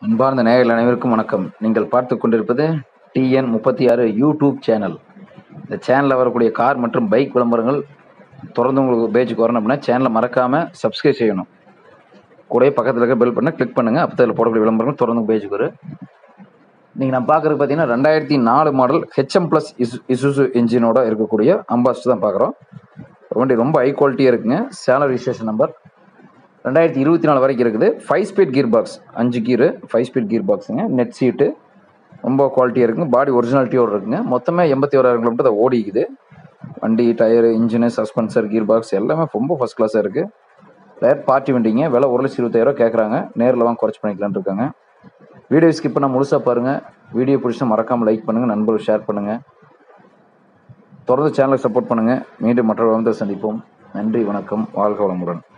அன்பார்ந்த நேயர்கள் அனைவருக்கும் வணக்கம் நீங்கள் பார்த்து கொண்டிருப்பது டிஎன் முப்பத்தி ஆறு யூடியூப் சேனல் இந்த சேனலில் வரக்கூடிய கார் மற்றும் பைக் விளம்பரங்கள் தொடர்ந்து உங்களுக்கு பேஜுக்கு வரணும் அப்படின்னா சேனலை மறக்காமல் சப்ஸ்கிரைப் செய்யணும் கூடவே பக்கத்தில் இருக்க பெல் பண்ண கிளிக் பண்ணுங்கள் அப்போ அதில் போடக்கூடிய விளம்பரங்கள் தொடர்ந்து பேஜுக்கு வரும் நீங்கள் நான் பார்க்குறது பார்த்தீங்கன்னா ரெண்டாயிரத்தி நாலு மாடல் ஹெச்எம் ப்ளஸ் இசு இசுசு இன்ஜினோட இருக்கக்கூடிய அம்பாஸ்டர் தான் பார்க்குறோம் வண்டி ரொம்ப ஹை குவாலிட்டியாக இருக்குங்க சேனல் ரிஜிஸ்ட்ரேஷன் நம்பர் ரெண்டாயிரத்தி இருபத்தி நாலு வரைக்கும் இருக்குது ஃபைவ் ஸ்பீட் கீர் பாக்ஸ் அஞ்சு கீரு ஃபைவ் ஸ்பீட் கீர் பாக்ஸுங்க நெட் சீட்டு ரொம்ப குவாலிட்டியாக இருக்குங்க பாடி ஒரிஜினாலிட்டியோடு இருக்குங்க மொத்தமே எண்பத்தி ஓராயிரம் கிலோமீட்டர் அதை ஓடிக்குது வண்டி tyre engine suspension gear box எல்லாமே ரொம்ப ஃபஸ்ட் கிளாஸாக இருக்குது டயர் பார்ட்டி வண்டிங்க விலை ஒரு லட்சம் இருபத்தாயிரம் கேட்குறாங்க நேரில் வாங்க குறைச்சி பண்ணிக்கலாம்னு இருக்காங்க வீடியோ ஸ்கிப் பண்ண முழுசாக பாருங்கள் வீடியோ பிடிச்சா மறக்காமல் லைக் பண்ணுங்கள் நண்பர்கள் ஷேர் பண்ணுங்கள் தொடர்ந்து சேனலை சப்போர்ட் பண்ணுங்கள் மீண்டும் மற்றொரு வந்து சந்திப்போம் நன்றி வணக்கம் வாழ்க வளமுடன்